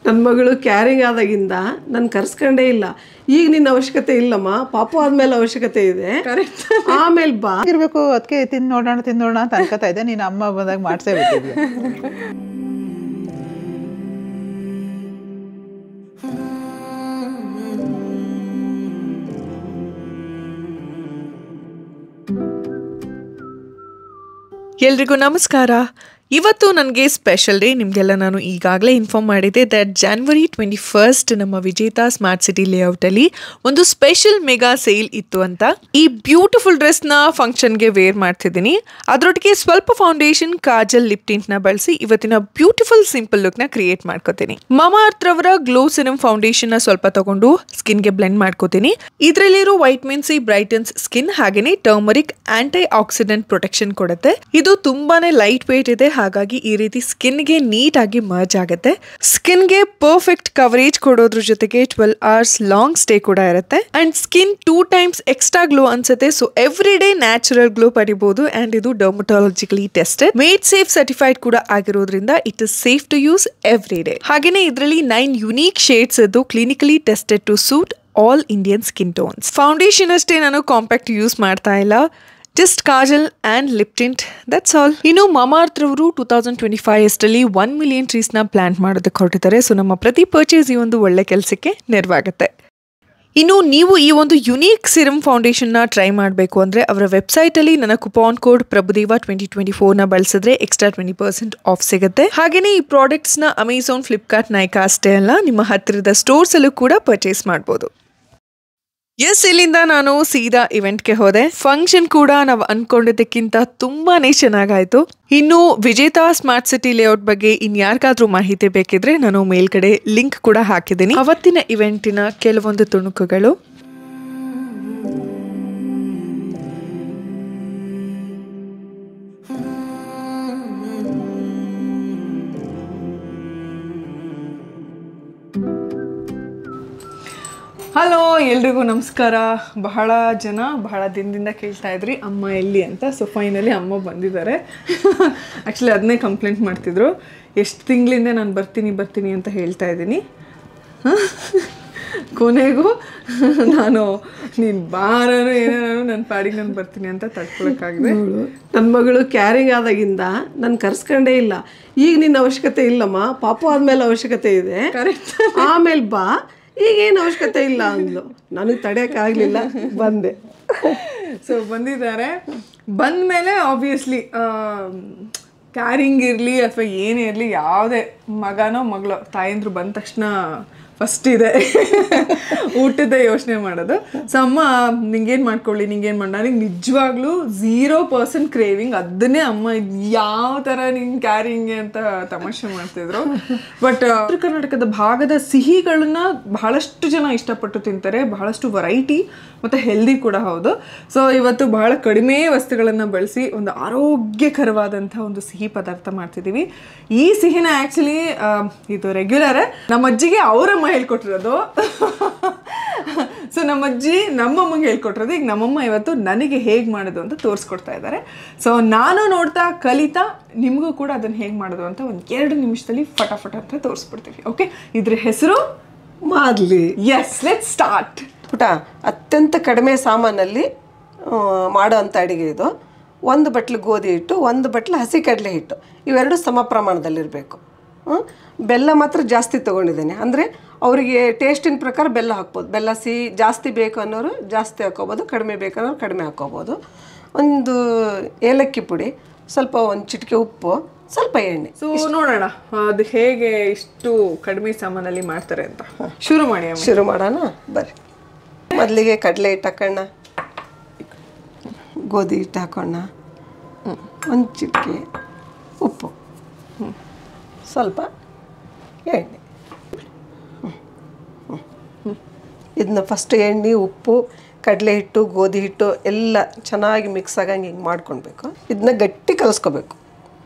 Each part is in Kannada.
ನನ್ನ ಮಗಳು ಕ್ಯಾರಿಂಗ್ ಆದಾಗಿಂದ ನಾನು ಕರ್ಸ್ಕೊಂಡೇ ಇಲ್ಲ ಈಗ ನಿನ್ನ ಅವಶ್ಯಕತೆ ಇಲ್ಲಮ್ಮ ಪಾಪು ಆದ್ಮೇಲೆ ಅವಶ್ಯಕತೆ ಇದೆ ಆಮೇಲೆ ಬಾ ಇರಬೇಕು ಅದಕ್ಕೆ ತಿಂದು ನೋಡೋಣ ತಿಂದು ನೋಡೋಣ ಅಂತ ಅನ್ಕೋತಾ ಇದ್ದೆ ನೀನು ಅಮ್ಮ ಬಂದಾಗ ಮಾಡಿಸೇ ಬಿಟ್ಟಿದ್ವಿ ಎಲ್ರಿಗೂ ನಮಸ್ಕಾರ ಇವತ್ತು ನನಗೆ ಸ್ಪೆಷಲ್ ಡೇ ನಿಮಗೆಲ್ಲ ನಾನು ಈಗಾಗಲೇ ಇನ್ಫಾರ್ಮ್ ಮಾಡಿದ್ದೆ ದಟ್ ಜಾನ್ವರಿ ಟ್ವೆಂಟಿ ಫಸ್ಟ್ ನಮ್ಮ ವಿಜೇತಾ ಸ್ಮಾರ್ಟ್ ಸಿಟಿ ಲೇಔಟಲ್ಲಿ ಒಂದು ಸ್ಪೆಷಲ್ ಮೆಗಾ ಸೇಲ್ ಇತ್ತು ಅಂತ ಈ ಬ್ಯೂಟಿಫುಲ್ ಡ್ರೆಸ್ನ ಫಂಕ್ಷನ್ಗೆ ವೇರ್ ಮಾಡ್ತಿದ್ದೀನಿ ಅದರೊಟ್ಟಿಗೆ ಸ್ವಲ್ಪ ಫೌಂಡೇಶನ್ ಕಾಜಲ್ ಲಿಪ್ ಟಿಂಟ್ನ ಬಳಸಿ ಇವತ್ತಿನ ಬ್ಯೂಟಿಫುಲ್ ಸಿಂಪಲ್ ಲುಕ್ನ ಕ್ರಿಯೇಟ್ ಮಾಡ್ಕೋತೀನಿ ಮಾಮಾ ಅರ್ಥರವರ ಗ್ಲೋ ಸಿರಮ್ ಫೌಂಡೇಶನ್ನ ಸ್ವಲ್ಪ ತಗೊಂಡು ಸ್ಕಿನ್ಗೆ ಬ್ಲೆಂಡ್ ಮಾಡ್ಕೋತೀನಿ ಇದರಲ್ಲಿರೋ ವೈಟ್ಮಿನ್ ಸಿ ಬ್ರೈಟನ್ಸ್ ಸ್ಕಿನ್ ಹಾಗೇನೆ ಟರ್ಮರಿಕ್ ಆಂಟಿ ಆಕ್ಸಿಡೆಂಟ್ ಪ್ರೊಟೆಕ್ಷನ್ ಕೊಡುತ್ತೆ ಇದು ತುಂಬಾನೇ ಲೈಟ್ ವೇಟ್ ಇದೆ ಹಾಗಾಗಿ ಈ ರೀತಿ ಸ್ಕಿನ್ಗೆ ನೀಟ್ ಆಗಿ ಮರ್ಜ್ ಆಗುತ್ತೆ ಸ್ಕಿನ್ಗೆ ಪರ್ಫೆಕ್ಟ್ ಕವರೇಜ್ ಕೊಡೋದ್ರ ಜೊತೆಗೆ ಟ್ವೆಲ್ ಅವರ್ಸ್ ಲಾಂಗ್ ಸ್ಟೇ ಕೂಡ ಇರುತ್ತೆ and skin two times extra glow ಅನ್ಸುತ್ತೆ so every day natural glow ಪಡಿಬಹುದು ಅಂಡ್ ಇದು dermatologically tested made safe certified ಕೂಡ ಆಗಿರೋದ್ರಿಂದ it is safe to use every day ಹಾಗೇನೆ ಇದರಲ್ಲಿ ನೈನ್ ಯುನೀಕ್ ಶೇಡ್ಸ್ ಇದ್ದು clinically tested to suit all Indian skin tones foundation ಅಷ್ಟೇ ನಾನು ಕಾಂಪ್ಯಾಕ್ಟ್ ಯೂಸ್ ಮಾಡ್ತಾ ಇಲ್ಲ just kajal and lip tint that's all ಇನ್ನು ಮಮಾರ್ತ್ ರವರು ಟೂ ತೌಸಂಡ್ ಟ್ವೆಂಟಿ ಫೈವ್ ಅಷ್ಟರಲ್ಲಿ ಒನ್ ಮಿಲಿಯನ್ ಟ್ರೀಸ್ನ ಪ್ಲಾಂಟ್ ಮಾಡೋದಕ್ಕೆ ಹೊರಟಿದ್ದಾರೆ ಸೊ ನಮ್ಮ ಪ್ರತಿ ಪರ್ಚೇಸ್ ಈ ಒಂದು ಒಳ್ಳೆ ಕೆಲಸಕ್ಕೆ ನೆರವಾಗುತ್ತೆ ಇನ್ನು ನೀವು ಈ ಒಂದು ಯುನೀಕ್ ಸಿರಮ್ ಫೌಂಡೇಶನ್ನ ಟ್ರೈ ಮಾಡಬೇಕು ಅಂದರೆ ಅವರ ವೆಬ್ಸೈಟಲ್ಲಿ ನನ್ನ coupon code Prabhudeva twenty twenty ಫೋರ್ನ ಬಳಸಿದ್ರೆ ಎಕ್ಸ್ಟ್ರಾ ಟ್ವೆಂಟಿ ಪರ್ಸೆಂಟ್ ಆಫ್ ಸಿಗುತ್ತೆ ಹಾಗೆಯೇ ಈ ಪ್ರಾಡಕ್ಟ್ಸ್ನ ಅಮೆಝಾನ್ ಫ್ಲಿಪ್ಕಾರ್ಟ್ ನೈಕಾ ಅಷ್ಟೇ ಅಲ್ಲ ನಿಮ್ಮ ಹತ್ತಿರದ ಸ್ಟೋರ್ಸಲ್ಲೂ ಕೂಡ ಪರ್ಚೇಸ್ ಮಾಡ್ಬೋದು ಎಸ್ ಇಲ್ಲಿಂದ ನಾನು ಸೀದಾ ಇವೆಂಟ್ಗೆ ಹೋದೆ ಫಂಕ್ಷನ್ ಕೂಡ ನಾವು ಅನ್ಕೊಂಡಿದ್ದಕ್ಕಿಂತ ತುಂಬಾನೇ ಚೆನ್ನಾಗಾಯ್ತು ಇನ್ನು ವಿಜೇತಾ ಸ್ಮಾರ್ಟ್ ಸಿಟಿ ಲೇಔಟ್ ಬಗ್ಗೆ ಇನ್ಯಾರಿಗಾದ್ರೂ ಮಾಹಿತಿ ಬೇಕಿದ್ರೆ ನಾನು ಮೇಲ್ಗಡೆ ಲಿಂಕ್ ಕೂಡ ಹಾಕಿದ್ದೀನಿ ಅವತ್ತಿನ ಇವೆಂಟಿನ ಕೆಲವೊಂದು ತುಣುಕುಗಳು ಹಲೋ ಎಲ್ರಿಗೂ ನಮಸ್ಕಾರ ಬಹಳ ಜನ ಬಹಳ ದಿನದಿಂದ ಕೇಳ್ತಾ ಇದ್ರಿ ಅಮ್ಮ ಎಲ್ಲಿ ಅಂತ ಸೊ ಫೈನಲಿ ಅಮ್ಮ ಬಂದಿದ್ದಾರೆ ಆ್ಯಕ್ಚುಲಿ ಅದನ್ನೇ ಕಂಪ್ಲೇಂಟ್ ಮಾಡ್ತಿದ್ರು ಎಷ್ಟು ತಿಂಗಳಿಂದ ನಾನು ಬರ್ತೀನಿ ಬರ್ತೀನಿ ಅಂತ ಹೇಳ್ತಾ ಇದ್ದೀನಿ ಕೊನೆಗೂ ನಾನು ನೀನು ಬಾರನು ಏನೇನೋ ನನ್ನ ಪಾಡಿಗೆ ನಾನು ಬರ್ತೀನಿ ಅಂತ ತಡ್ಕೊಳಕ್ಕಾಗಿದೆ ನನ್ನ ಮಗಳು ಕ್ಯಾರಿಂಗ್ ಆದಾಗಿಂದ ನಾನು ಕರ್ಸ್ಕೊಂಡೇ ಇಲ್ಲ ಈಗ ನಿನ್ನ ಅವಶ್ಯಕತೆ ಇಲ್ಲಮ್ಮ ಪಾಪು ಆದ್ಮೇಲೆ ಅವಶ್ಯಕತೆ ಇದೆ ಆಮೇಲೆ ಬಾ ಈಗೇನು ಅವಶ್ಯಕತೆ ಇಲ್ಲ ಅಂದ್ಲು ನನಗೆ ತಡೆಯೋಕ್ಕಾಗಲಿಲ್ಲ ಬಂದೆ ಸೊ ಬಂದಿದ್ದಾರೆ ಬಂದ ಮೇಲೆ ಆಬ್ವಿಯಸ್ಲಿ ಕ್ಯಾರಿಂಗ್ ಇರಲಿ ಅಥವಾ ಏನೇ ಇರಲಿ ಯಾವುದೇ ಮಗನೋ ಮಗಳೋ ತಾಯಂದ್ರು ಬಂದ ತಕ್ಷಣ ಫಸ್ಟ್ ಇದೆ ಊಟದ ಯೋಚನೆ ಮಾಡೋದು ಸೊ ಅಮ್ಮ ನಿಂಗೇನು ಮಾಡ್ಕೊಳ್ಳಿ ನಿಂಗೇನು ಮಾಡಿ ನನಗೆ ನಿಜವಾಗ್ಲೂ ಝೀರೋ ಪರ್ಸೆಂಟ್ ಕ್ರೇವಿಂಗ್ ಅದನ್ನೇ ಅಮ್ಮ ಯಾವ ಥರ ನಿಂಗೆ ಕ್ಯಾರಿಂಗ್ಗೆ ಅಂತ ತಮಾಷೆ ಮಾಡ್ತಿದ್ರು ಬಟ್ ಉತ್ತರ ಕರ್ನಾಟಕದ ಭಾಗದ ಸಿಹಿಗಳನ್ನ ಬಹಳಷ್ಟು ಜನ ಇಷ್ಟಪಟ್ಟು ತಿಂತಾರೆ ಬಹಳಷ್ಟು ವೆರೈಟಿ ಮತ್ತು ಹೆಲ್ದಿ ಕೂಡ ಹೌದು ಸೊ ಇವತ್ತು ಬಹಳ ಕಡಿಮೆ ವಸ್ತುಗಳನ್ನು ಬಳಸಿ ಒಂದು ಆರೋಗ್ಯಕರವಾದಂಥ ಒಂದು ಸಿಹಿ ಪದಾರ್ಥ ಮಾಡ್ತಿದ್ದೀವಿ ಈ ಸಿಹಿನ ಆ್ಯಕ್ಚುಲಿ ಇದು ರೆಗ್ಯುಲರ್ ನಮ್ಮ ಅಜ್ಜಿಗೆ ಅವರಮ್ಮ ಹೇಳ್ಕೊಟ್ಟಿರೋದು ಸೊ ನಮ್ಮ ಅಜ್ಜಿ ನಮ್ಮಮ್ಮಗೆ ಹೇಳ್ಕೊಟ್ಟಿರೋದು ಈಗ ನಮ್ಮಮ್ಮ ಇವತ್ತು ನನಗೆ ಹೇಗೆ ಮಾಡೋದು ಅಂತ ತೋರಿಸ್ಕೊಡ್ತಾ ಇದ್ದಾರೆ ಸೊ ನಾನು ನೋಡ್ತಾ ಕಲಿತಾ ನಿಮಗೂ ಕೂಡ ಅದನ್ನು ಹೇಗೆ ಮಾಡೋದು ಅಂತ ಒಂದು ಎರಡು ನಿಮಿಷದಲ್ಲಿ ಫಟಾಫಟ ಅಂತ ತೋರಿಸ್ಬಿಡ್ತೀವಿ ಓಕೆ ಇದ್ರ ಹೆಸರು ಮಾಡಲಿ ಎಸ್ ಲೆಟ್ ಸ್ಟಾರ್ಟ್ ಪುಟ ಅತ್ಯಂತ ಕಡಿಮೆ ಸಾಮಾನಲ್ಲಿ ಆ, ಮಾಡೋ ಅಂಥ ಅಡುಗೆ ಇದು ಒಂದು ಬಟ್ಲು ಗೋಧಿ ಹಿಟ್ಟು ಒಂದು ಬಟ್ಲು ಹಸಿ ಕಡಲೆ ಹಿಟ್ಟು ಇವೆರಡು ಸಮ ಪ್ರಮಾಣದಲ್ಲಿರಬೇಕು ಬೆಲ್ಲ ಮಾತ್ರ ಜಾಸ್ತಿ ತೊಗೊಂಡಿದ್ದೇನೆ ಅಂದರೆ ಅವರಿಗೆ ಟೇಸ್ಟಿನ ಪ್ರಕಾರ ಬೆಲ್ಲ ಹಾಕ್ಬೋದು ಬೆಲ್ಲ ಸಿಹಿ ಜಾಸ್ತಿ ಬೇಕು ಅನ್ನೋರು ಜಾಸ್ತಿ ಹಾಕ್ಕೋಬೋದು ಕಡಿಮೆ ಬೇಕು ಅನ್ನೋರು ಕಡಿಮೆ ಹಾಕ್ಕೋಬೋದು ಒಂದು ಏಲಕ್ಕಿ ಪುಡಿ ಸ್ವಲ್ಪ ಒಂದು ಚಿಟಿಕೆ ಉಪ್ಪು ಸ್ವಲ್ಪ ಎಣ್ಣೆ ಸೊ ನೋಡೋಣ ಅದು ಹೇಗೆ ಇಷ್ಟು ಕಡಿಮೆ ಸಾಮಾನಲ್ಲಿ ಮಾಡ್ತಾರೆ ಅಂತ ಶುರು ಮಾಡಿ ಅಮ್ಮ ಶುರು ಮಾಡೋಣ ಬರ್ರಿ ಮೊದಲಿಗೆ ಕಡಲೆ ಹಿಟ್ಟು ಹಾಕೋಣ ಗೋಧಿ ಹಿಟ್ಟು ಹಾಕೋಣ ಒಂದು ಚಿಟಿಕೆ ಉಪ್ಪು ಸ್ವಲ್ಪ ಎಣ್ಣೆ ಇದನ್ನ ಫಸ್ಟ್ ಎಣ್ಣೆ ಉಪ್ಪು ಕಡಲೆ ಹಿಟ್ಟು ಗೋಧಿ ಹಿಟ್ಟು ಎಲ್ಲ ಚೆನ್ನಾಗಿ ಮಿಕ್ಸ್ ಆಗಂಗೆ ಹಿಂಗೆ ಮಾಡ್ಕೊಳ್ಬೇಕು ಇದನ್ನ ಗಟ್ಟಿ ಕಲಿಸ್ಕೋಬೇಕು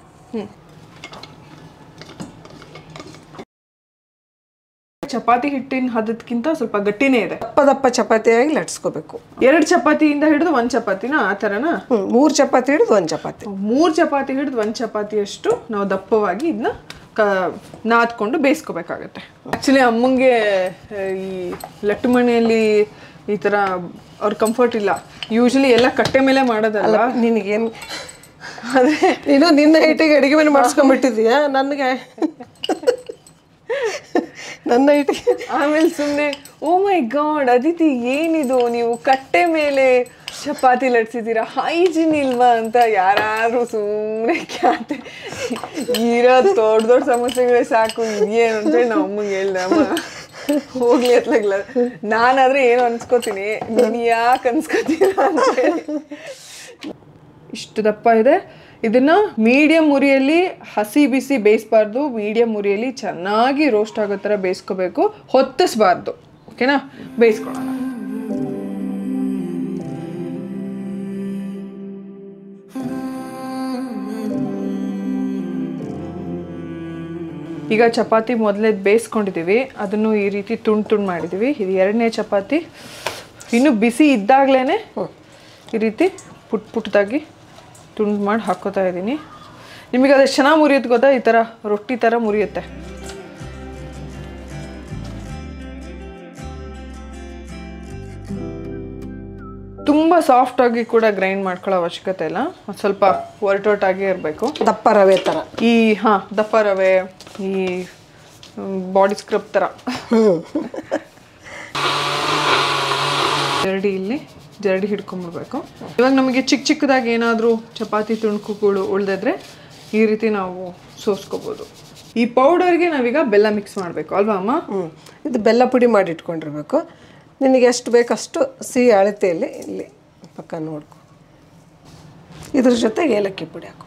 ಚಪಾತಿ ಹಿಟ್ಟಿನ ಹದಕ್ಕಿಂತ ಸ್ವಲ್ಪ ಗಟ್ಟಿನೇ ಇದೆ ದಪ್ಪ ದಪ್ಪ ಚಪಾತಿಯಾಗಿ ಲಟ್ಸ್ಕೋಬೇಕು ಎರಡು ಚಪಾತಿಯಿಂದ ಹಿಡಿದು ಒಂದು ಚಪಾತಿನ ಆ ಥರನಾ ಹ್ಞೂ ಮೂರು ಚಪಾತಿ ಹಿಡಿದು ಒಂದು ಚಪಾತಿ ಮೂರು ಚಪಾತಿ ಹಿಡಿದು ಒಂದು ಚಪಾತಿಯಷ್ಟು ನಾವು ದಪ್ಪವಾಗಿ ಇದನ್ನ ಕ ನಾದ್ಕೊಂಡು ಬೇಯಿಸ್ಕೋಬೇಕಾಗತ್ತೆ ಆ್ಯಕ್ಚುಲಿ ಅಮ್ಮಂಗೆ ಆ, ಈ ಲಟ್ಟು ಮನೆಯಲ್ಲಿ ಈ ಥರ ಅವ್ರ ಕಂಫರ್ಟ್ ಇಲ್ಲ ಯೂಶಲಿ ಎಲ್ಲ ಕಟ್ಟೆ ಮೇಲೆ ಮಾಡೋದಲ್ಲ ನಿನಗೇನು ನೀನು ನಿನ್ನ ಹೈಟಿಗೆ ಅಡಿಗೆ ಮನೆ ಮಾಡಿಸ್ಕೊಂಡ್ಬಿಟ್ಟಿದೀಯಾ ನನಗೆ ನನ್ನ ಹೈಟಿಗೆ ಆಮೇಲೆ ಸುಮ್ಮನೆ ಓ ಮೈ ಗಾಡ್ ಅದಿತಿ ಏನಿದು ನೀವು ಕಟ್ಟೆ ಮೇಲೆ ಚಪಾತಿ ಲಟ್ಸಿದ್ದೀರಾ ಹೈಜಿನ್ ಇಲ್ವಾ ಅಂತ ಯಾರು ಸುಮ್ಮನೆ ಕ್ಯಾತೆ ಇರೋ ದೊಡ್ಡ ದೊಡ್ಡ ಸಮಸ್ಯೆಗಳೇ ಸಾಕು ಇದೇನು ಅಂತೇಳಿ ನಾವು ಅಮ್ಮಗೆ ಹೇಳ್ದೆ ಅಮ್ಮ ಹೋಗ್ಲಿ ಅತ್ಲಾಗ್ಲ ನಾನಾದ್ರೆ ಏನು ಅನ್ಸ್ಕೋತೀನಿ ನೀನು ಯಾಕೆ ಅನ್ಸ್ಕೋತೀರ ಅಂತ ಹೇಳಿ ಇಷ್ಟು ದಪ್ಪ ಇದೆ ಇದನ್ನ ಮೀಡಿಯಂ ಉರಿಯಲ್ಲಿ ಹಸಿ ಬಿಸಿ ಬೇಯಿಸ್ಬಾರ್ದು ಮೀಡಿಯಂ ಉರಿಯಲ್ಲಿ ಚೆನ್ನಾಗಿ ರೋಸ್ಟ್ ಆಗೋ ಥರ ಬೇಯಿಸ್ಕೋಬೇಕು ಹೊತ್ತಿಸ್ಬಾರ್ದು ಓಕೆನಾ ಬೇಯಿಸ್ಕೊಳ್ಳೋಣ ಈಗ ಚಪಾತಿ ಮೊದಲೇ ಬೇಯಿಸ್ಕೊಂಡಿದ್ದೀವಿ ಅದನ್ನು ಈ ರೀತಿ ತುಂಡು ತುಂಡು ಮಾಡಿದ್ದೀವಿ ಇದು ಎರಡನೇ ಚಪಾತಿ ಇನ್ನು ಬಿಸಿ ಇದ್ದಾಗಲೇ ಈ ರೀತಿ ಪುಟ್ ಪುಟ್ಟದಾಗಿ ತುಂಡು ಮಾಡಿ ಹಾಕೋತಾ ಇದ್ದೀನಿ ನಿಮಗೆ ಅದು ಚೆನ್ನಾಗಿ ಮುರಿಯುತ್ತೆ ಗೊತ್ತಾ ಈ ಥರ ರೊಟ್ಟಿ ಥರ ಮುರಿಯುತ್ತೆ ತುಂಬ ಸಾಫ್ಟಾಗಿ ಕೂಡ ಗ್ರೈಂಡ್ ಮಾಡ್ಕೊಳ್ಳೋ ಅವಶ್ಯಕತೆ ಇಲ್ಲ ಒಂದ್ ಸ್ವಲ್ಪ ಒರಟೊಟ್ಟಾಗಿ ಇರಬೇಕು ದಪ್ಪ ರವೆ ಥರ ಈ ಹಾ ದಪ್ಪ ರವೆ ಈ ಬಾಡಿ ಸ್ಕ್ರಬ್ ಥರ ಜರಡಿ ಇಲ್ಲಿ ಜರಡಿ ಹಿಡ್ಕೊಂಡ್ಬಿಡ್ಬೇಕು ಇವಾಗ ನಮಗೆ ಚಿಕ್ಕ ಚಿಕ್ಕದಾಗಿ ಏನಾದರೂ ಚಪಾತಿ ತುಣುಕುಗಳು ಉಳಿದಿದ್ರೆ ಈ ರೀತಿ ನಾವು ಸೋಸ್ಕೋಬೋದು ಈ ಪೌಡರ್ಗೆ ನಾವೀಗ ಬೆಲ್ಲ ಮಿಕ್ಸ್ ಮಾಡಬೇಕು ಅಲ್ವಾ ಅಮ್ಮ ಹ್ಞೂ ಇದು ಬೆಲ್ಲ ಪುಡಿ ಮಾಡಿ ಇಟ್ಕೊಂಡಿರ್ಬೇಕು ನಿನಗೆ ಎಷ್ಟು ಬೇಕಷ್ಟು ಸಿಹಿ ಅಳತೆಯಲ್ಲಿ ಇಲ್ಲಿ ಪಕ್ಕ ನೋಡ್ಕೊ ಇದ್ರ ಜೊತೆಗೆ ಏಲಕ್ಕಿ ಪುಡಿ ಹಾಕೋ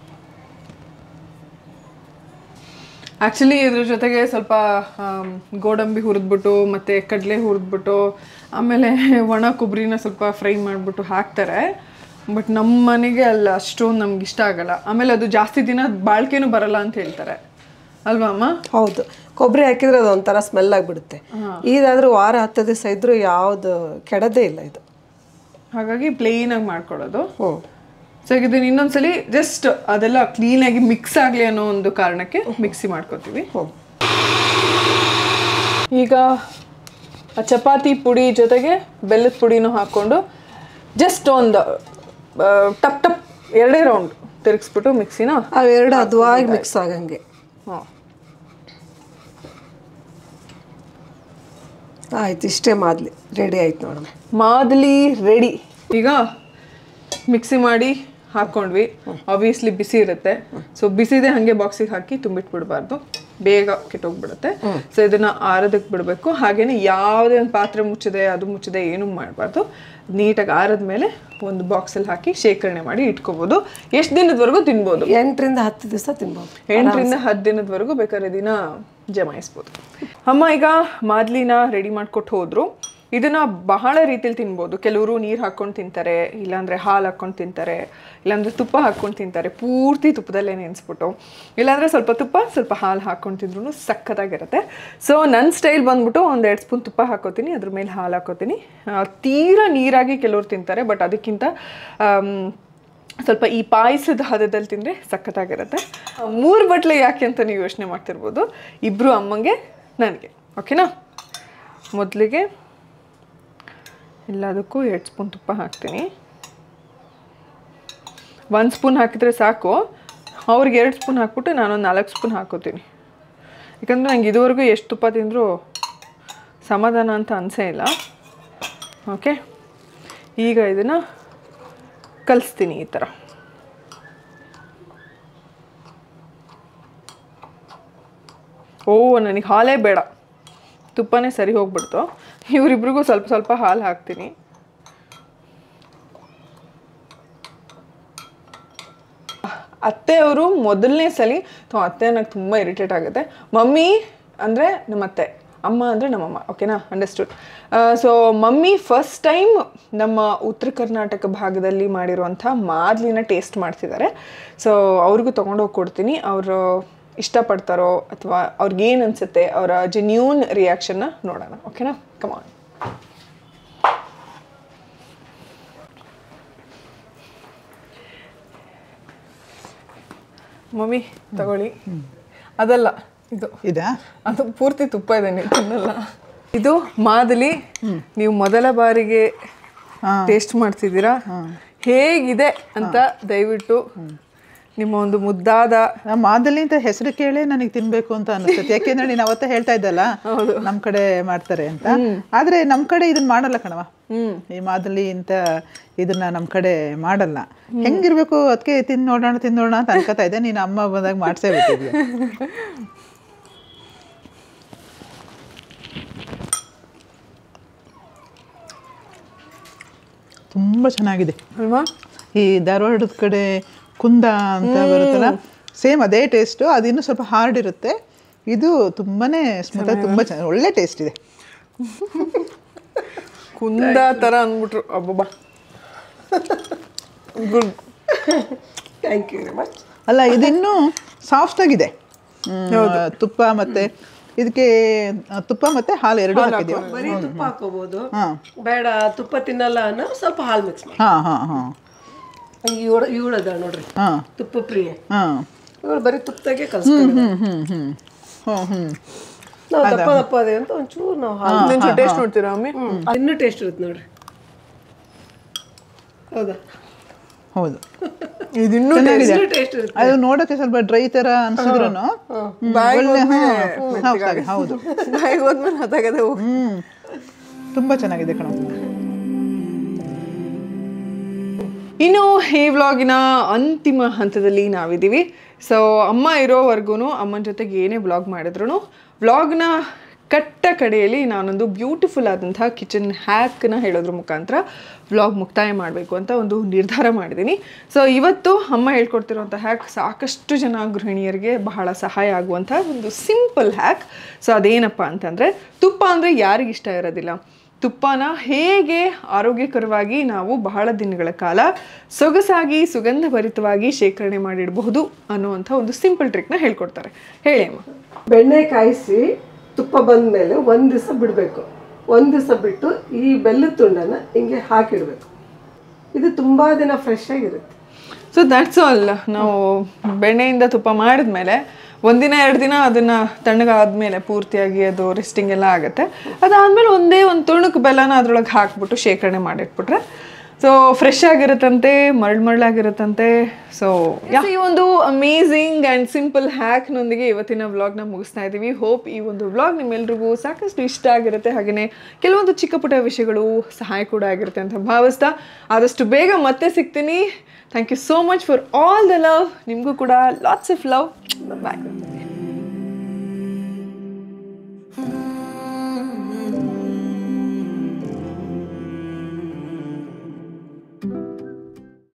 ಆ್ಯಕ್ಚುಲಿ ಇದ್ರ ಜೊತೆಗೆ ಸ್ವಲ್ಪ ಆಮ್, ಗೋಡಂಬಿ ಹುರಿದ್ಬಿಟ್ಟು ಮತ್ತು ಕಡಲೆ ಹುರಿದ್ಬಿಟ್ಟು ಆಮೇಲೆ ಒಣ ಕೊಬ್ಬರಿನ ಸ್ವಲ್ಪ ಫ್ರೈ ಮಾಡಿಬಿಟ್ಟು ಹಾಕ್ತಾರೆ ಬಟ್ ನಮ್ಮ ಮನೆಗೆ ಅಲ್ಲ ಅಷ್ಟೊಂದು ನಮ್ಗೆ ಇಷ್ಟ ಆಗಲ್ಲ ಆಮೇಲೆ ಅದು ಜಾಸ್ತಿ ದಿನ ಬಾಳ್ಕೆನೂ ಬರಲ್ಲ ಅಂತ ಹೇಳ್ತಾರೆ ಅಲ್ವಾ ಅಮ್ಮ ಹೌದು ಕೊಬ್ಬರಿ ಹಾಕಿದ್ರೆ ಅದು ಒಂಥರ ಸ್ಮೆಲ್ ಆಗಿಬಿಡುತ್ತೆ ಇದಾದ್ರೂ ವಾರ ಹತ್ತು ದಿವಸ ಇದ್ರೂ ಯಾವುದು ಕೆಡದೇ ಇಲ್ಲ ಇದು ಹಾಗಾಗಿ ಪ್ಲೇನಾಗಿ ಮಾಡ್ಕೊಳ್ಳೋದು ಹ್ಞೂ ಸೊ ಈಗ ಇದನ್ನ ಇನ್ನೊಂದ್ಸಲಿ ಜಸ್ಟ್ ಅದೆಲ್ಲ ಕ್ಲೀನಾಗಿ ಮಿಕ್ಸ್ ಆಗಲಿ ಅನ್ನೋ ಒಂದು ಕಾರಣಕ್ಕೆ ಮಿಕ್ಸಿ ಮಾಡ್ಕೋತೀವಿ ಹ್ಞೂ ಈಗ ಆ ಚಪಾತಿ ಪುಡಿ ಜೊತೆಗೆ ಬೆಲ್ಲದ ಪುಡಿನೂ ಹಾಕ್ಕೊಂಡು ಜಸ್ಟ್ ಒಂದು ಆ, ಟಪ್ ಟಪ್ ಎರಡೇ ರೌಂಡ್ ತಿರುಗಿಸ್ಬಿಟ್ಟು ಮಿಕ್ಸಿನ ಅವೆರಡು ಹದವಾಗಿ ಮಿಕ್ಸ್ ಆಗಂಗೆ ಹಾಂ ಆಯ್ತು ಇಷ್ಟೇ ಮಾದಲಿ ರೆಡಿ ಆಯ್ತು ನೋಡಮ್ಮ ಮಾದಲಿ ರೆಡಿ ಈಗ ಮಿಕ್ಸಿ ಮಾಡಿ ಹಾಕ್ಕೊಂಡ್ವಿ ಆಬ್ವಿಯಸ್ಲಿ ಬಿಸಿ ಇರುತ್ತೆ ಸೊ ಬಿಸಿದೆ ಹಾಗೆ ಬಾಕ್ಸಿಗೆ ಹಾಕಿ ತುಂಬಿಟ್ಬಿಡ್ಬಾರ್ದು ಬೇಗ ಕೆಟ್ಟೋಗ್ಬಿಡುತ್ತೆ ಸೊ ಇದನ್ನ ಆರೋದಕ್ಕೆ ಬಿಡಬೇಕು ಹಾಗೇನೆ ಯಾವುದೇ ಒಂದು ಪಾತ್ರೆ ಮುಚ್ಚಿದೆ ಅದು ಮುಚ್ಚಿದೆ ಏನೂ ಮಾಡಬಾರ್ದು ನೀಟಾಗಿ ಆರದ ಮೇಲೆ ಒಂದು ಬಾಕ್ಸಲ್ಲಿ ಹಾಕಿ ಶೇಖರಣೆ ಮಾಡಿ ಇಟ್ಕೋಬೋದು ಎಷ್ಟು ದಿನದವರೆಗೂ ತಿನ್ಬೋದು ಎಂಟರಿಂದ ಹತ್ತು ದಿವಸ ತಿನ್ಬೋದು ಎಂಟರಿಂದ ಹತ್ತು ದಿನದವರೆಗೂ ಬೇಕಾದ್ರೆ ದಿನ ಜಮಾಯಿಸ್ಬೋದು ಅಮ್ಮ ಈಗ ಮಾದ್ಲಿನ ರೆಡಿ ಮಾಡ್ಕೊಟ್ಟು ಹೋದ್ರು ಇದನ್ನ ಬಹಳ ರೀತಿಲಿ ತಿನ್ಬೋದು ಕೆಲವರು ನೀರು ಹಾಕ್ಕೊಂಡು ತಿಂತಾರೆ ಇಲ್ಲಾಂದ್ರೆ ಹಾಲು ಹಾಕ್ಕೊಂಡು ತಿಂತಾರೆ ಇಲ್ಲಾಂದ್ರೆ ತುಪ್ಪ ಹಾಕ್ಕೊಂಡು ತಿಂತಾರೆ ಪೂರ್ತಿ ತುಪ್ಪದಲ್ಲೇ ನೆನೆಸ್ಬಿಟ್ಟು ಇಲ್ಲಾಂದ್ರೆ ಸ್ವಲ್ಪ ತುಪ್ಪ ಸ್ವಲ್ಪ ಹಾಲು ಹಾಕ್ಕೊಂಡು ತಿಂದ್ರೂ ಸಖತ್ತಾಗಿರುತ್ತೆ ಸೊ ನನ್ನ ಸ್ಟೈಲ್ ಬಂದ್ಬಿಟ್ಟು ಒಂದು ಎರಡು ಸ್ಪೂನ್ ತುಪ್ಪ ಹಾಕೋತೀನಿ ಅದ್ರ ಮೇಲೆ ಹಾಲು ಹಾಕೋತೀನಿ ಆ, ತೀರಾ ನೀರಾಗಿ ಕೆಲವ್ರು ತಿಂತಾರೆ ಬಟ್ ಅದಕ್ಕಿಂತ ಆಮ್, ಸ್ವಲ್ಪ ಈ ಪಾಯಸದ ಹದದಲ್ಲಿ ತಿಂದರೆ ಸಖತ್ತಾಗಿರುತ್ತೆ ಮೂರು ಬಟ್ಲೆ ಯಾಕೆ ಅಂತ ನೀವು ಯೋಚನೆ ಮಾಡ್ತಿರ್ಬೋದು ಇಬ್ಬರು ಅಮ್ಮಂಗೆ ನನಗೆ ಓಕೆನಾ ಮೊದಲಿಗೆ ಎಲ್ಲದಕ್ಕೂ ಎರಡು ಸ್ಪೂನ್ ತುಪ್ಪ ಹಾಕ್ತೀನಿ ಒಂದು ಸ್ಪೂನ್ ಹಾಕಿದರೆ ಸಾಕು ಅವ್ರಿಗೆ ಎರಡು ಸ್ಪೂನ್ ಹಾಕ್ಬಿಟ್ಟು ನಾನೊಂದು ನಾಲ್ಕು ಸ್ಪೂನ್ ಹಾಕೋತೀನಿ ಯಾಕಂದರೆ ನಂಗೆ ಇದುವರೆಗೂ ಎಷ್ಟು ತುಪ್ಪ ತಿಂದರೂ ಸಮಾಧಾನ ಅಂತ ಅನಿಸೇ ಇಲ್ಲ ಓಕೆ ಈಗ ಇದನ್ನು ಕಲಿಸ್ತೀನಿ ಈ ಥರ ಓ ನನಗೆ ಹಾಲೇ ಬೇಡ ತುಪ್ಪನೇ ಸರಿ ಹೋಗ್ಬಿಡ್ತು ಇವರಿಬ್ರಿಗೂ ಸ್ವಲ್ಪ ಸ್ವಲ್ಪ ಹಾಲು ಹಾಕ್ತೀನಿ ಅತ್ತೆಯವರು ಮೊದಲನೇ ಸಲ ಥೋ ಅತ್ತೆ ನನಗೆ ತುಂಬ ಇರಿಟೇಟ್ ಆಗುತ್ತೆ ಮಮ್ಮಿ ಅಂದರೆ ನಮ್ಮ ಅತ್ತೆ ಅಮ್ಮ ಅಂದರೆ ನಮ್ಮಮ್ಮ ಓಕೆನಾ understood so mummy first time ನಮ್ಮ ಉತ್ತರ ಕರ್ನಾಟಕ ಭಾಗದಲ್ಲಿ ಮಾಡಿರುವಂಥ ಮಾದ್ಲಿನ ಟೇಸ್ಟ್ ಮಾಡ್ತಿದ್ದಾರೆ ಸೊ ಅವ್ರಿಗೂ ತೊಗೊಂಡೋಗಿ ಕೊಡ್ತೀನಿ ಅವರು ಇಷ್ಟಪಡ್ತಾರೋ ಅಥವಾ ಅವ್ರಿಗೇನು ಅನಿಸುತ್ತೆ ಅವರ ಜೆನ್ಯೂನ್ ರಿಯಾಕ್ಷನ್ನ ನೋಡೋಣ ಓಕೆನಾ ಕಮಾನ್ ಮಮ್ಮಿ ತಗೊಳ್ಳಿ ಅದಲ್ಲ ಇದು ಇದಾ ಅದು ಪೂರ್ತಿ ತುಪ್ಪ ಇದೆ ನೀವು ತಿನ್ನಲ್ಲ ಇದು ಮಾದಲಿ ನೀವು ಮೊದಲ ಬಾರಿಗೆ ಟೇಸ್ಟ್ ಮಾಡ್ತಿದ್ದೀರಾ ಹೇಗಿದೆ ಅಂತ ದಯವಿಟ್ಟು ನಿಮ್ಮ ಒಂದು ಮುದ್ದಾದ ನಮ್ಮ ಮಾದಲಿ ಅಂತ ಹೆಸರು ಕೇಳಿ ನನಗೆ ತಿನ್ಬೇಕು ಅಂತ ಅನಿಸ್ತದೆ ಯಾಕೆಂದ್ರೆ ನೀನು ಅವತ್ತೇ ಹೇಳ್ತಾ ಇದ್ದಲ್ಲ ನಮ್ ಕಡೆ ಮಾಡ್ತಾರೆ ಅಂತ ಆದ್ರೆ ನಮ್ ಕಡೆ ಇದನ್ನ ಮಾಡಲ್ಲ ಕಣವ ಈ ಮಾದಲಿ ಅಂತ ಇದನ್ನ ನಮ್ ಕಡೆ ಮಾಡಲ್ಲ ಹೆಂಗಿರ್ಬೇಕು ಅದಕ್ಕೆ ತಿಂದ್ ನೋಡೋಣ ತಿಂದ್ ನೋಡೋಣ ಅಂತ ಅನ್ಕೋತಾ ಇದ್ದೆ ನೀನು ಅಮ್ಮ ಬಂದಾಗ ಮಾಡ್ಸೇ ಬಿಟ್ಟಿದ್ಯ ತುಂಬಾ ಚೆನ್ನಾಗಿದೆ ಅಲ್ವಾ ಈ ಧಾರವಾಡದ ಕಡೆ ಕುಂದ ಅಂತ ಬರುತ್ತಲ್ಲ ಸೇಮ್ ಅದೇ ಟೇಸ್ಟು ಅದಿನ್ನೂ ಸ್ವಲ್ಪ ಹಾರ್ಡ್ ಇರುತ್ತೆ ಇದು ತುಂಬಾನೇ ಸ್ಮೂತ್ ತುಂಬಾ ಚೆನ್ನಾಗಿ ಒಳ್ಳೆ ಟೇಸ್ಟ್ ಇದೆ ಕುಂದ ಥರ ಅಂದ್ಬಿಟ್ರು ಅಬ್ಬಬ್ಬಾ good thank you very much ಅಲ್ಲ ಇದಿನ್ನೂ ಸಾಫ್ಟ್ ಆಗಿದೆ ಹ್ಮ್, ತುಪ್ಪ ಮತ್ತೆ ಇದಕ್ಕೆ ಆ, ತುಪ್ಪ ಮತ್ತೆ ಹಾಲು ಎರಡು ಹಾಕಿದೀವಿ ಬರೀ ತುಪ್ಪ ಹಾಕೋಬಹುದು ಹಾ ಬೇಡ ತುಪ್ಪ ತಿನ್ನಲ್ಲ ಅನ್ನೋ ಸ್ವಲ್ಪ ಹಾಲು ಮಿಕ್ಸ್ ಮಾಡಿ ಹಾ ಹಾ ಹಾ ಇವಳ ಇವಳದ ನೋಡ್ರಿ ಹಾ ತುಪ್ಪ ಪ್ರಿಯ ಹಾ ಇವಳು ಬರೀ ತುಪ್ಪದಾಗೆ ಕಲ್ಸ್ತಾರೆ ಹ್ಮ್ ಹ್ಮ್ ಹ್ಮ್ ಹ್ಮ್ ಹ್ಮ್ ನಾವು ದಪ್ಪ ದಪ್ಪ ಅದೇ ಅಂತ ಒಂಚೂರು ನಾವು ಹಾಲು ಇನ್ನೊಂಚೂರು ಟೇಸ್ಟ್ ನೋಡ್ತೀರಾ ಅಮ್ಮಿ ಅದು ಇನ್ನೂ ಟೇಸ್ಟ್ ಇರುತ್ತೆ ನೋಡ್ರಿ ಹೌದಾ ಹೌದು ಇದಿನ್ನೂ ಚೆನ್ನಾಗಿದೆ ಇನ್ನೂ ಟೇಸ್ಟ್ ಇರುತ್ತೆ ಅದು ನೋಡೋಕೆ ಸ್ವಲ್ಪ ಡ್ರೈ ತರ ಅನ್ಸಿದ್ರು ಹೌದು ಬಾಯಿಗೆ ಹೋದ್ಮೇಲೆ ಹತ್ತಾಗದೆ ಹೋಗಿ ಹ್ಮ್ ತುಂಬಾ ಚೆನ್ನಾಗಿದೆ ಕಣ ಇನ್ನು ಈ ವ್ಲಾಗಿನ ಅಂತಿಮ ಹಂತದಲ್ಲಿ ನಾವಿದ್ದೀವಿ ಸೊ ಅಮ್ಮ ಇರೋವರೆಗೂ ಅಮ್ಮನ ಜೊತೆಗೆ ಏನೇ ವ್ಲಾಗ್ ಮಾಡಿದ್ರು ವ್ಲಾಗ್ನ ಕಟ್ಟ ಕಡೆಯಲ್ಲಿ ನಾನೊಂದು ಬ್ಯೂಟಿಫುಲ್ ಆದಂತಹ ಕಿಚನ್ ಹ್ಯಾಕ್ನ ಹೇಳೋದ್ರ ಮುಖಾಂತರ ವ್ಲಾಗ್ ಮುಕ್ತಾಯ ಮಾಡಬೇಕು ಅಂತ ಒಂದು ನಿರ್ಧಾರ ಮಾಡಿದ್ದೀನಿ ಸೊ ಇವತ್ತು ಅಮ್ಮ ಹೇಳ್ಕೊಡ್ತಿರೋಂಥ ಹ್ಯಾಕ್ ಸಾಕಷ್ಟು ಜನ ಗೃಹಿಣಿಯರಿಗೆ ಬಹಳ ಸಹಾಯ ಆಗುವಂಥ ಒಂದು ಸಿಂಪಲ್ ಹ್ಯಾಕ್ ಸೊ ಅದೇನಪ್ಪ ಅಂತಂದರೆ ತುಪ್ಪ ಅಂದರೆ ಯಾರಿಗಿಷ್ಟ ಇರೋದಿಲ್ಲ ತುಪ್ಪನ ಹೇಗೆ ಆರೋಗ್ಯಕರವಾಗಿ ನಾವು ಬಹಳ ದಿನಗಳ ಕಾಲ ಸೊಗಸಾಗಿ ಸುಗಂಧಭರಿತವಾಗಿ ಶೇಖರಣೆ ಮಾಡಿಡಬಹುದು ಅನ್ನುವಂಥ ಒಂದು ಸಿಂಪಲ್ ಟ್ರಿಕ್ನ ಹೇಳ್ಕೊಡ್ತಾರೆ ಹೇಳಿ ಅಮ್ಮ ಬೆಣ್ಣೆ ಕಾಯಿಸಿ ತುಪ್ಪ ಬಂದ ಮೇಲೆ ಒಂದು ದಿವಸ ಬಿಡಬೇಕು ಒಂದು ದಿವಸ ಬಿಟ್ಟು ಈ ಬೆಲ್ಲದ ತುಂಡನ್ನು ಹಿಂಗೆ ಹಾಕಿಡಬೇಕು ಇದು ತುಂಬ ದಿನ ಫ್ರೆಶ್ ಆಗಿರುತ್ತೆ ಸೊ ದಟ್ಸ್ ಆಲ್ ನಾವು ಬೆಣ್ಣೆಯಿಂದ ತುಪ್ಪ ಮಾಡಿದ್ಮೇಲೆ ಒಂದಿನ ಎರಡು ದಿನ ಅದನ್ನ ತಣ್ಣಗಾದ್ಮೇಲೆ ಪೂರ್ತಿಯಾಗಿ ಅದು ರೆಸ್ಟಿಂಗ್ ಎಲ್ಲ ಆಗುತ್ತೆ ಅದಾದ್ಮೇಲೆ ಒಂದೇ ಒಂದು ತುಣುಕು ಬೆಲ್ಲನ ಅದ್ರೊಳಗೆ ಹಾಕ್ಬಿಟ್ಟು ಶೇಖರಣೆ ಮಾಡಿಟ್ಬಿಟ್ರೆ ಸೊ ಫ್ರೆಶ್ ಆಗಿರುತ್ತಂತೆ ಮರಳು ಮರಳಾಗಿರುತ್ತಂತೆ ಸೊ ಈ ಒಂದು ಅಮೇಝಿಂಗ್ ಆ್ಯಂಡ್ ಸಿಂಪಲ್ ಹ್ಯಾಕ್ನೊಂದಿಗೆ ಇವತ್ತಿನ ವ್ಲಾಗ್ನ ಮುಗಿಸ್ತಾ ಇದ್ದೀವಿ ಹೋಪ್ ಈ ಒಂದು ವ್ಲಾಗ್ ನಿಮ್ಮೆಲ್ರಿಗೂ ಸಾಕಷ್ಟು ಇಷ್ಟ ಆಗಿರುತ್ತೆ ಹಾಗೆಯೇ ಕೆಲವೊಂದು ಚಿಕ್ಕ ಪುಟ್ಟ ವಿಷಯಗಳು ಸಹಾಯ ಕೂಡ ಆಗಿರುತ್ತೆ ಅಂತ ಭಾವಿಸ್ತಾ ಆದಷ್ಟು ಬೇಗ ಮತ್ತೆ ಸಿಗ್ತೀನಿ thank you so much for all the love ನಿಮಗೂ ಕೂಡ ಲಾಟ್ಸ್ ಆಫ್ ಲವ್ ಬಾಯ್